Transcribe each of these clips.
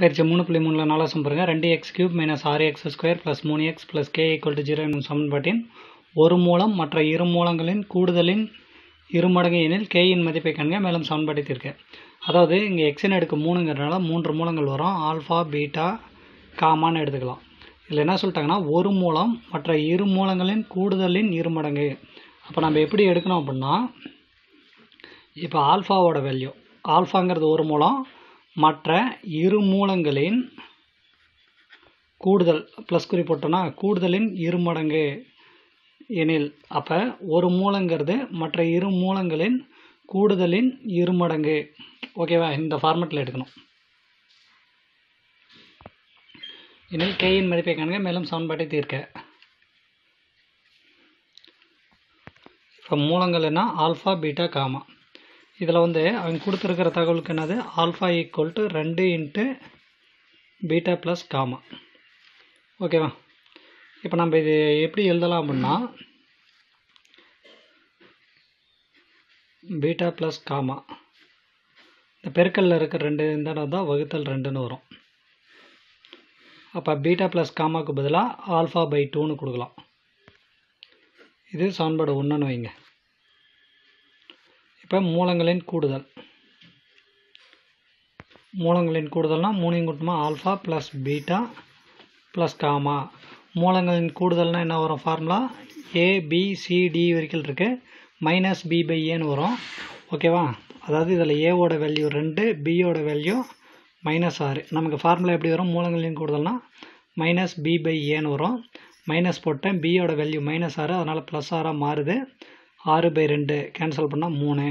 பயிற்சி மூணு புள்ளி மூணில் நாலாம் சம் பாருங்கள் ரெண்டு எக்ஸ் கியூப் மைனஸ் ஆறு எக்ஸ் ஸ்கொயர் ப்ளஸ் மூணு X plus K equal to zero என்னும் சமன்பாட்டின் ஒரு மூலம் மற்ற இரு மூலங்களின் கூடுதலின் இருமடங்கு எனில் கேயின் மதிப்பை காண்க மேலும் சமன்பாட்டை தீர்க்க அதாவது இங்கே எக்ஸின் அடுக்கு மூணுங்கிறனால மூன்று மூலங்கள் வரும் ஆல்ஃபா பீட்டா காமான்னு எடுத்துக்கலாம் இதில் என்ன சொல்லிட்டாங்கன்னா ஒரு மூலம் மற்ற இரு மூலங்களின் கூடுதலின் இருமடங்கு அப்போ நம்ம எப்படி எடுக்கணும் அப்படின்னா இப்போ ஆல்ஃபாவோட வேல்யூ ஆல்ஃபாங்கிறது ஒரு மூலம் மற்ற இரு மூலங்களின் கூடுதல் ப்ளஸ் குறி போட்டோன்னா கூடுதலின் இருமடங்கு எனில் அப்போ ஒரு மூலங்கிறது மற்ற இரு மூலங்களின் கூடுதலின் இருமடங்கு ஓகேவா இந்த ஃபார்மெட்டில் எடுக்கணும் எனில் கேயின் மதிப்பை காண்க மேலும் சமன்பாட்டை தீர்க்க இப்போ மூலங்கள் என்ன ஆல்ஃபா பீட்டா காமா இதில் வந்து அவங்க கொடுத்துருக்கிற தகவலுக்கு என்னது ஆல்ஃபா ஈக்குவல் டு ரெண்டு இன்ட்டு பீட்டா ப்ளஸ் காமா ஓகேவா இப்போ நம்ம இது எப்படி எழுதலாம் அப்படின்னா பீட்டா ப்ளஸ் காமா இந்த பெருக்கல்ல இருக்கிற ரெண்டு இந்த இடம் தான் வகுத்தல் ரெண்டுன்னு வரும் அப்போ பீட்டா ப்ளஸ் காமாவுக்கு பதிலாக ஆல்ஃபா பை டூன்னு கொடுக்கலாம் இது சமன்பாடு ஒன்றுன்னு வைங்க இப்போ மூலங்களின் கூடுதல் மூலங்களின் கூடுதல்னால் மூணையும் கூட்டமா alpha plus beta plus gamma மூலங்களின் கூடுதல்னால் என்ன வரும் formula A B C D வரைக்கும் இருக்குது மைனஸ் பி பை ஏன்னு வரும் ஓகேவா அதாவது இதில் ஏவோட வேல்யூ ரெண்டு பியோட வேல்யூ மைனஸ் ஆறு நமக்கு ஃபார்முலா எப்படி வரும் மூலங்களின் கூடுதல்னால் மைனஸ் பி பை ஏன்னு வரும் மைனஸ் போட்டேன் பியோட வேல்யூ மைனஸ் ஆறு அதனால் ப்ளஸ் ஆறாக மாறுது ஆறு பை ரெண்டு கேன்சல் பண்ணால் மூணு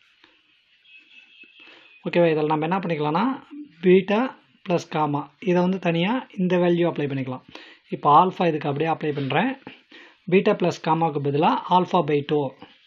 ஓகேவா இதில் நம்ம என்ன பண்ணிக்கலாம்னா பீட்டா ப்ளஸ் காமா இதை வந்து தனியாக இந்த வேல்யூ அப்ளை பண்ணிக்கலாம் இப்போ ஆல்ஃபா இதுக்கு அப்படியே அப்ளை பண்ணுறேன் பீட்டா ப்ளஸ் காமாவுக்கு பதிலாக ஆல்ஃபா பை டூ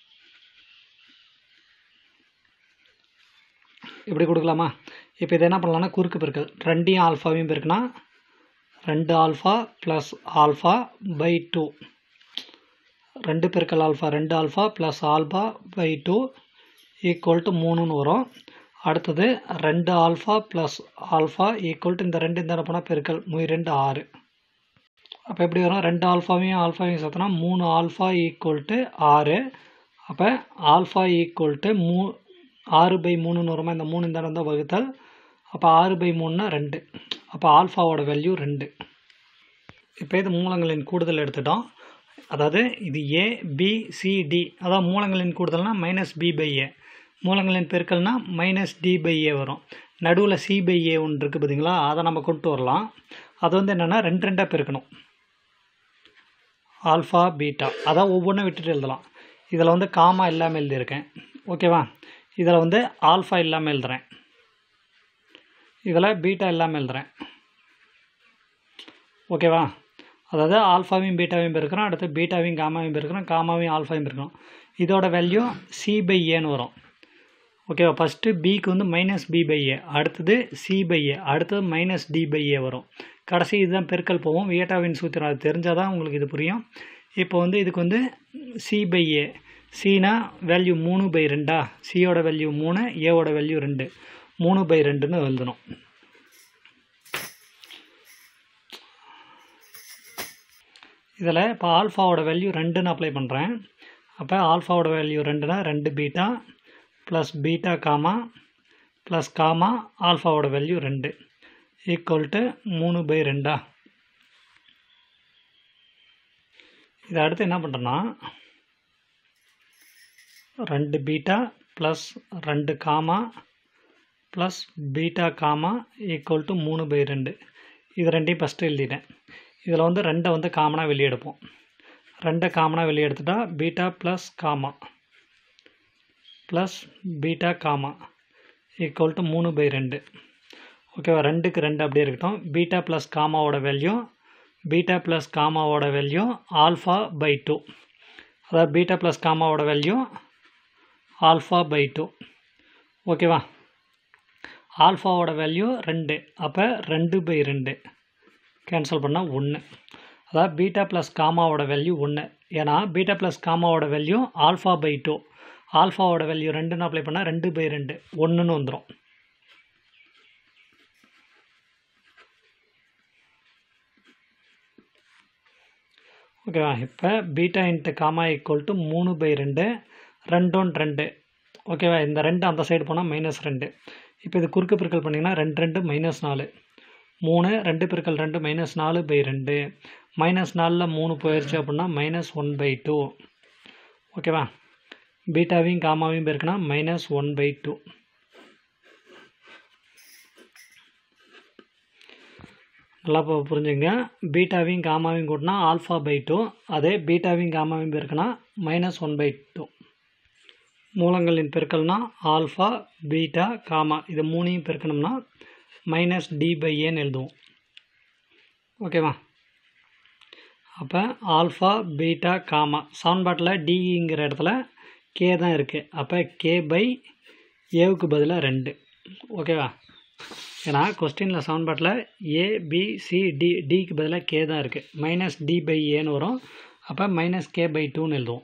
இப்படி கொடுக்கலாமா இப்போ இதை என்ன பண்ணலாம்னா குறுக்கு பெருக்கல் ரெண்டையும் ஆல்ஃபாவையும் பெருக்குனா ரெண்டு alpha plus alpha by two ரெண்டு பெருக்கல் ஆல்ஃபா ரெண்டு alpha plus alpha by two equal to மூணுன்னு வரும் அடுத்தது ரெண்டு alpha plus alpha equal to இந்த ரெண்டு இந்த போனால் பெருக்கல் மூ ரெண்டு ஆறு அப்போ எப்படி வரும் ரெண்டு ஆல்ஃபாவையும் ஆல்ஃபாவையும் சேர்த்தனா மூணு ஆல்ஃபா ஈக்குவல் டு ஆறு அப்போ ஆல்ஃபா ஈக்குவல் டு மூ ஆறு பை மூணுன்னு வருமா இந்த மூணு இந்த இடம் தான் வகுத்தல் அப்போ ஆறு பை மூணுனா ரெண்டு அப்போ ஆல்ஃபாவோட வேல்யூ ரெண்டு இப்போ இது மூலங்களின் கூடுதல் எடுத்துட்டோம் அதாவது இது ஏ பி சி டி அதாவது மூலங்களின் கூடுதல்னால் மைனஸ் பி பை ஏ மூலங்களின் பெருக்கல்னா மைனஸ் டி பை ஏ வரும் நடுவில் சி பை ஏ ஒன்று இருக்குது பார்த்தீங்களா அதை நம்ம கொண்டு வரலாம் அது வந்து என்னென்னா ரெண்டு ரெண்டாக பெருக்கணும் ஆல்ஃபா பீட்டா அதான் ஒவ்வொன்றும் விட்டுட்டு எழுதலாம் இதில் வந்து காமா இல்லாமல் எழுதியிருக்கேன் ஓகேவா இதில் வந்து ஆல்ஃபா இல்லாமல் எழுதுகிறேன் இதில் பீட்டா இல்லாமல் எழுதுகிறேன் ஓகேவா அதாவது ஆல்ஃபாவையும் பீட்டாவையும் பெருக்கிறோம் அடுத்து பீட்டாவையும் காமாவையும் பெருக்கிறோம் காமாவையும் ஆல்ஃபாவையும் பெருக்கிறோம் இதோட வேல்யூ சி பை ஏன்னு வரும் ஓகேவா ஃபஸ்ட்டு பிக்கு வந்து மைனஸ் பி பை ஏ அடுத்தது சி பை ஏ அடுத்தது மைனஸ் டி பை ஏ வரும் கடைசி இதுதான் பெருக்கல் போவோம் வியட்டாவின் சூத்திரம் அது தெரிஞ்சால் தான் உங்களுக்கு இது புரியும் இப்போ வந்து இதுக்கு வந்து சி பை ஏ சினா வேல்யூ மூணு பை ரெண்டா சியோட வேல்யூ மூணு ஏவோட வேல்யூ ரெண்டு மூணு பை ரெண்டுன்னு எழுதணும் இதில் இப்போ ஆல்ஃபாவோட வேல்யூ ரெண்டுன்னு அப்ளை பண்ணுறேன் அப்போ ஆல்ஃபாவோட வேல்யூ ரெண்டுனா ரெண்டு beta plus beta gamma plus gamma ஆல்ஃபாவோட வேல்யூ ரெண்டு ஈக்குவல் டு மூணு பை ரெண்டா இதை அடுத்து என்ன பண்ணுறேன்னா ரெண்டு பீட்டா ப்ளஸ் ரெண்டு gamma plus beta gamma equal to மூணு பை ரெண்டு இது ரெண்டையும் ஃபஸ்ட்டு எழுதிட்டேன் இதில் வந்து ரெண்டை வந்து காமனாக வெளியே எடுப்போம் ரெண்டை காமனாக வெளியே எடுத்துட்டா beta plus gamma plus beta gamma equal to மூணு பை ரெண்டு ஓகேவா ரெண்டுக்கு ரெண்டு அப்படியே இருக்கட்டும் பீட்டா ப்ளஸ் காமாவோட வேல்யூ பீட்டா ப்ளஸ் காமாவோட வேல்யூ ஆல்ஃபா பை டூ அதாவது பீட்டா ப்ளஸ் காமாவோட வேல்யூ ஆல்ஃபா பை டூ ஓகேவா ஆல்ஃபாவோட வேல்யூ ரெண்டு அப்போ ரெண்டு பை ரெண்டு கேன்சல் பண்ணால் ஒன்று அதாவது பீட்டா ப்ளஸ் காமாவோட வேல்யூ ஒன்று ஏன்னா பீட்டா ப்ளஸ் காமாவோட வேல்யூ ஆல்ஃபா பை டூ ஆல்ஃபாவோட வேல்யூ ரெண்டுன்னு அப்ளை பண்ணால் ரெண்டு பை ரெண்டு ஒன்றுன்னு வந்துடும் ஓகேவா இப்போ beta into gamma equal to மூணு பை ரெண்டு ரெண்டொன் ரெண்டு ஓகேவா இந்த ரெண்டு அந்த சைடு போனால் மைனஸ் ரெண்டு இப்போ இது குறுக்கு பெருக்கல் பண்ணிங்கன்னா ரெண்டு ரெண்டு மைனஸ் நாலு மூணு ரெண்டு பெருக்கல் ரெண்டு மைனஸ் நாலு பை ரெண்டு மைனஸ் நாலில் மூணு போயிடுச்சு அப்படின்னா மைனஸ் ஒன் பை டூ ஓகேவா பீட்டாவையும் காமாவையும் பெருக்கினா மைனஸ் ஒன் பை டூ நல்லா இப்போ புரிஞ்சுங்க பீட்டாவையும் காமாவையும் கூட்டினா ஆல்ஃபா பை டூ அதே பீட்டாவையும் காமாவையும் பெருக்கினா மைனஸ் ஒன் பை டூ மூலங்களின் பெருக்கல்னா ஆல்ஃபா பீட்டா காமா இது மூணையும் பெருக்கணும்னா மைனஸ் டி பை ஏன்னு எழுதுவோம் ஓகேவா அப்போ ஆல்ஃபா பீட்டா காமா சவுன்பாட்டில் டிங்கிற இடத்துல கே தான் இருக்குது அப்போ கே பை ஏவுக்கு பதிலாக ரெண்டு ஓகேவா ஏன்னா கொஸ்டினில் சவுன்பாட்டில் ஏ பி சி டி டிக்கு பதிலாக கே தான் இருக்குது மைனஸ் டி பை ஏன்னு வரும் அப்போ மைனஸ் கே பை டூன்னு எழுதுவோம்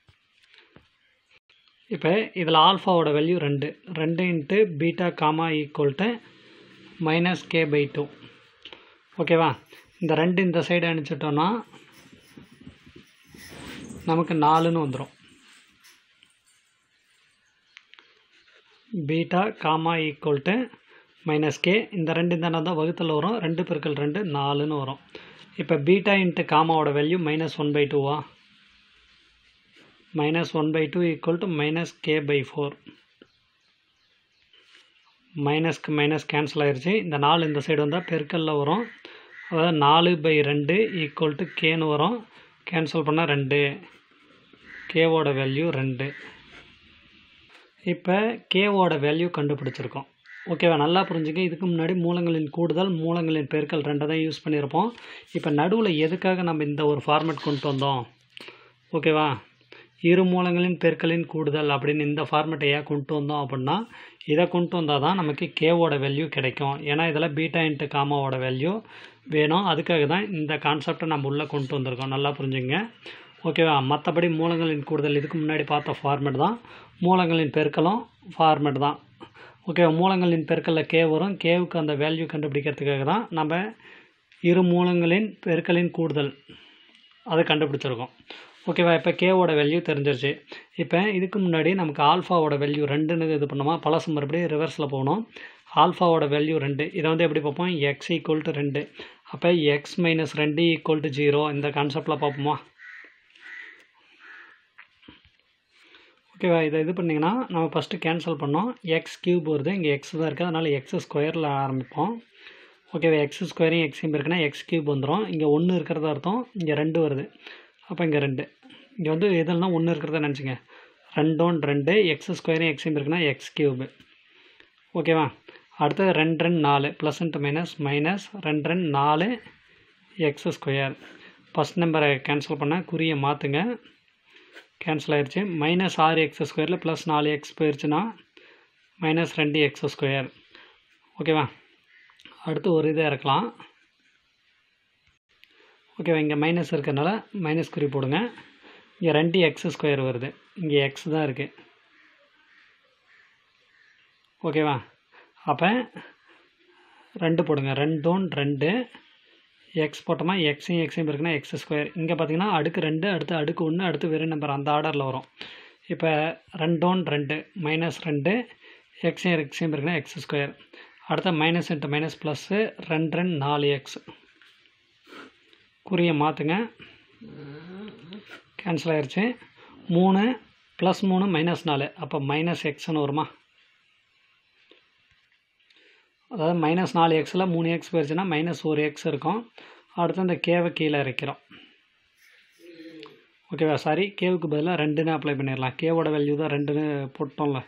இப்போ இதில் ஆல்ஃபாவோட வேல்யூ ரெண்டு ரெண்டு into beta gamma equal to minus K by two ஓகேவா இந்த ரெண்டு இந்த சைடு அனுப்பிச்சிட்டோன்னா நமக்கு நாலுன்னு வந்துடும் beta gamma equal to minus K இந்த ரெண்டு இந்த தான் வகுத்தில் வரும் ரெண்டு பெருக்கல் ரெண்டு நாலுன்னு வரும் இப்போ பீட்டா இன்ட்டு காமாவோட வேல்யூ மைனஸ் ஒன் பை டூவா minus one by two equal to minus K by four மைனஸ்க்கு மைனஸ் கேன்சல் ஆயிடுச்சு இந்த நாலு இந்த சைடு வந்தால் பெருக்கல்ல வரும் அதாவது நாலு பை ரெண்டு ஈக்குவல் டு கேன்னு வரும் கேன்சல் பண்ணால் ரெண்டு கேவோட வேல்யூ ரெண்டு இப்போ கேவோட வேல்யூ கண்டுபிடிச்சிருக்கோம் ஓகேவா நல்லா புரிஞ்சுங்க இதுக்கு முன்னாடி மூலங்களின் கூடுதல் மூலங்களின் பெருக்கல் ரெண்டை தான் யூஸ் பண்ணியிருப்போம் இப்போ நடுவில் எதுக்காக நம்ம இந்த ஒரு ஃபார்மேட் கொண்டு வந்தோம் ஓகேவா இரு மூலங்களின் பெருக்கலின் கூடுதல் அப்படின்னு இந்த ஃபார்மேட்டை ஏன் கொண்டு வந்தோம் அப்படின்னா இதை கொண்டு வந்தால் தான் நமக்கு கேவோட வேல்யூ கிடைக்கும் ஏன்னா இதில் பீட்டா இன்ட்டு காமாவோட வேல்யூ வேணும் அதுக்காக தான் இந்த கான்செப்டை நம்ம உள்ளே கொண்டு வந்திருக்கோம் நல்லா புரிஞ்சுங்க ஓகேவா மற்றபடி மூலங்களின் கூடுதல் இதுக்கு முன்னாடி பார்த்த ஃபார்மேட் தான் மூலங்களின் பெருக்கலும் ஃபார்மேட் தான் ஓகேவா மூலங்களின் பெருக்கலில் கே வரும் கேவுக்கு அந்த வேல்யூ கண்டுபிடிக்கிறதுக்காக தான் நம்ம இரு மூலங்களின் பெருக்கலின் கூடுதல் அதை கண்டுபிடிச்சிருக்கோம் ஓகேவா இப்போ கேவோட வேல்யூ தெரிஞ்சிருச்சு இப்போ இதுக்கு முன்னாடி நமக்கு ஆல்ஃபாவோட வேல்யூ ரெண்டுன்னு இது பண்ணோமா பழசு மறுபடியும் ரிவர்ஸில் போகணும் ஆல்ஃபாவோட வேல்யூ ரெண்டு இதை வந்து எப்படி பார்ப்போம் எக்ஸ் ஈக்குவல் டு ரெண்டு அப்போ எக்ஸ் மைனஸ் ரெண்டு ஈக்குவல் டு ஜீரோ இந்த கான்செப்டில் பார்ப்போமா ஓகேவா இதை இது பண்ணிங்கன்னா நம்ம ஃபஸ்ட்டு கேன்சல் பண்ணோம் எக்ஸ் கியூப் வருது இங்கே எக்ஸ் தான் இருக்குது அதனால் எக்ஸ் ஸ்கொயரில் ஆரம்பிப்போம் ஓகேவா எக்ஸ் ஸ்கொயரையும் எக்ஸையும் இருக்குன்னா எக்ஸ் கியூப் வந்துடும் இங்கே ஒன்று இருக்கிறதா அர்த்தம் இங்கே ரெண்டு வருது அப்போ இங்கே ரெண்டு இங்கே வந்து எதுலனா ஒன்று இருக்கிறத நினச்சிங்க ரெண்டோன் ரெண்டு எக்ஸ் ஸ்கொயரையும் எக்ஸையும் இருக்குன்னா எக்ஸ் கியூபு ஓகேவா அடுத்தது ரெண்டு ரெண்டு நாலு ப்ளஸ் இன்ட்டு மைனஸ் மைனஸ் ரெண்டு ரெண்டு நாலு எக்ஸ் ஸ்கொயர் ஃபஸ்ட் நம்பரை கேன்சல் பண்ணால் குறியை மாற்றுங்க கேன்சல் ஆயிடுச்சு மைனஸ் ஆறு எக்ஸ் ஸ்கொயரில் ப்ளஸ் நாலு எக்ஸ் போயிடுச்சுன்னா மைனஸ் ரெண்டு எக்ஸ் ஸ்கொயர் ஓகேவா அடுத்து ஒரு இதை இறக்கலாம் ஓகேவா இங்கே மைனஸ் இருக்கிறதுனால மைனஸ் குறி போடுங்க இங்கே ரெண்டு எக்ஸ் ஸ்கொயர் வருது இங்கே எக்ஸ் தான் இருக்குது ஓகேவா அப்போ ரெண்டு போடுங்க ரெண்டோன் ரெண்டு எக்ஸ் போட்டோமா எக்ஸையும் எக்ஸையும் இருக்குன்னா எக்ஸ் ஸ்கொயர் இங்கே பார்த்தீங்கன்னா அடுக்கு ரெண்டு அடுத்து அடுக்கு ஒன்று அடுத்து வெறும் நம்பர் அந்த ஆர்டரில் வரும் இப்போ ரெண்டோன் ரெண்டு மைனஸ் ரெண்டு எக்ஸையும் எக்ஸையும் இருக்குன்னா எக்ஸ் ஸ்கொயர் அடுத்த மைனஸ் இன்ட்டு மைனஸ் ப்ளஸ்ஸு ரெண்டு ரெண்டு நாலு எக்ஸ் குறியை மாற்றுங்க கேன்சல் ஆயிடுச்சு மூணு ப்ளஸ் மூணு மைனஸ் நாலு அப்போ மைனஸ் எக்ஸ்னு வருமா அதாவது மைனஸ் நாலு எக்ஸில் மூணு எக்ஸ் போயிடுச்சுன்னா மைனஸ் ஒரு எக்ஸ் இருக்கும் அடுத்து அந்த கேவை கீழே இறக்கிறோம் ஓகேவா சாரி கேவுக்கு பதிலாக ரெண்டுன்னு அப்ளை பண்ணிடலாம் கேவோட வேல்யூ தான் ரெண்டுன்னு போட்டோம்ல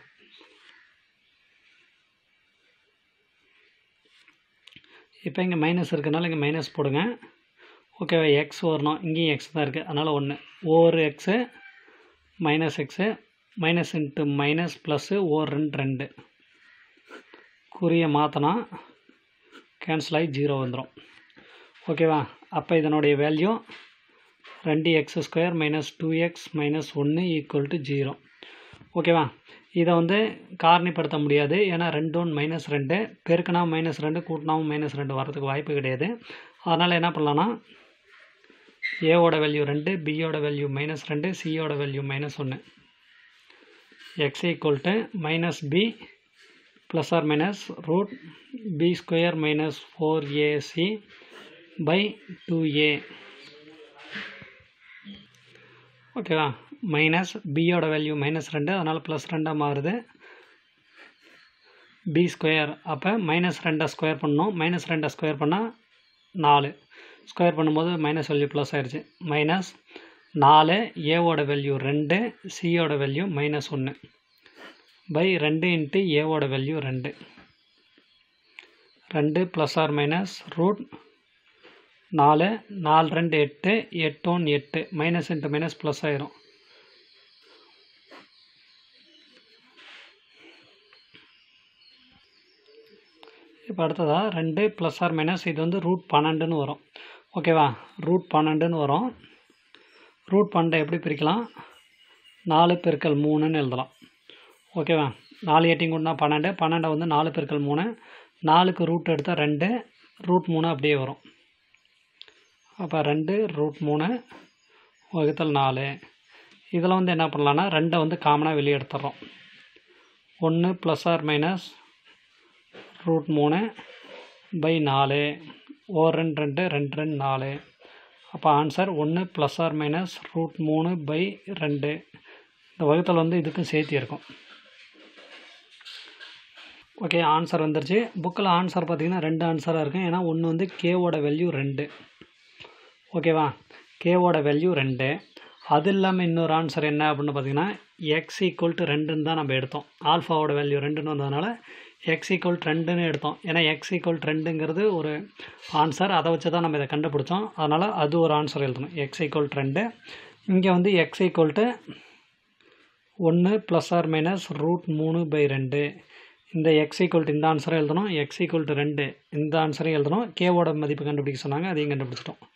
இப்போ இங்கே மைனஸ் இருக்கனால இங்கே மைனஸ் போடுங்க ஓகேவா எக்ஸ் வரணும் இங்கேயும் எக்ஸ் தான் இருக்குது அதனால் ஒன்று or x minus x minus into minus plus or ரெண்டு ரெண்டு குறியை மாற்றினா கேன்சல் ஆகி ஜீரோ வந்துடும் ஓகேவா அப்போ இதனுடைய வேல்யூ ரெண்டு x square minus two x minus ஒன்று ஈக்குவல் டு ஜீரோ ஓகேவா இதை வந்து காரணிப்படுத்த முடியாது ஏன்னா ரெண்டு ஒன் மைனஸ் ரெண்டு பெருக்கினா மைனஸ் ரெண்டு கூட்டினாவும் மைனஸ் ரெண்டு வரதுக்கு வாய்ப்பு கிடையாது அதனால் என்ன பண்ணலான்னா ஏவோட வேல்யூ ரெண்டு பியோட வேல்யூ மைனஸ் ரெண்டு சியோட வேல்யூ மைனஸ் ஒன்று x equal to minus B plus or minus root B square minus four AC by two A ஓகேவா மைனஸ் பியோட வேல்யூ மைனஸ் ரெண்டு அதனால் ப்ளஸ் ரெண்டாக மாறுது பி ஸ்கொயர் அப்போ மைனஸ் ரெண்டை ஸ்கொயர் பண்ணோம் மைனஸ் ரெண்டை ஸ்கொயர் பண்ணால் நாலு ஸ்கொயர் பண்ணும்போது மைனஸ் வேல்யூ ப்ளஸ் ஆயிடுச்சு மைனஸ் நாலு ஏவோட வேல்யூ ரெண்டு சியோட வேல்யூ மைனஸ் ஒன்று பை ரெண்டு இன்ட்டு ஏவோட வேல்யூ ரெண்டு ரெண்டு ப்ளஸ் ஆர் மைனஸ் ரூட் நாலு நாலு ரெண்டு எட்டு எட்டு ஒன்று எட்டு மைனஸ் இன்ட்டு மைனஸ் ப்ளஸ் ஆயிரும் இப்போ அடுத்ததாக ரெண்டு ப்ளஸ் ஆர் மைனஸ் இது வந்து ரூட் பன்னெண்டுன்னு வரும் ஓகேவா ரூட் பன்னெண்டுன்னு வரும் ரூட் பன்னெண்டை எப்படி பிரிக்கலாம் நாலு பெருக்கல் மூணுன்னு எழுதலாம் ஓகேவா நாலு எட்டிங் கூடனா பன்னெண்டு பன்னெண்டை வந்து நாலு பெருக்கல் மூணு நாலுக்கு ரூட் எடுத்தால் ரெண்டு ரூட் மூணு அப்படியே வரும் அப்போ ரெண்டு ரூட் மூணு வகுத்தல் நாலு இதில் வந்து என்ன பண்ணலான்னா ரெண்டை வந்து காமனாக வெளியே எடுத்துடுறோம் ஒன்று ப்ளஸ் ஆர் மைனஸ் ரூட் மூணு பை நாலு ஓர் ரெண்டு ரெண்டு ரெண்டு ரெண்டு நாலு அப்போ ஆன்சர் ஒன்று ப்ளஸ் ஆர் மைனஸ் ரூட் மூணு பை ரெண்டு இந்த வகுத்தல் வந்து இதுக்கும் சேர்த்து இருக்கும் ஓகே ஆன்சர் வந்துருச்சு புக்கில் ஆன்சர் பார்த்தீங்கன்னா ரெண்டு ஆன்சராக இருக்கும் ஏன்னா ஒன்று வந்து கேவோட வேல்யூ ரெண்டு ஓகேவா கேவோட வேல்யூ ரெண்டு அது இல்லாமல் இன்னொரு ஆன்சர் என்ன அப்படின்னு பார்த்தீங்கன்னா எக்ஸ் ஈக்குவல் டு ரெண்டுன்னு தான் நம்ம எடுத்தோம் ஆல்ஃபாவோட வேல்யூ ரெண்டுன்னு வந்ததுனால எக்ஸ் ஈக்குவல் ரெண்டுன்னு எடுத்தோம் ஏன்னா எக்ஸ் ஈக்குவல் ரெண்டுங்கிறது ஒரு ஆன்சர் அதை வச்சு தான் நம்ம இதை கண்டுபிடிச்சோம் அதனால் அது ஒரு ஆன்சர் எழுதணும் எக்ஸ் ஈக்குவல் ரெண்டு இங்கே வந்து எக்ஸ் ஈக்குவல் டு ஒன்று ப்ளஸ் ஆர் மைனஸ் ரூட் மூணு பை ரெண்டு இந்த எக்ஸ் ஈக்குவல் இந்த ஆன்சரை எழுதணும் எக்ஸ் ஈக்குவல் ரெண்டு இந்த ஆன்சரையும் எழுதணும் கேவோட மதிப்பு கண்டுபிடிக்க சொன்னாங்க அதையும் கண்டுபிடிச்சிட்டோம்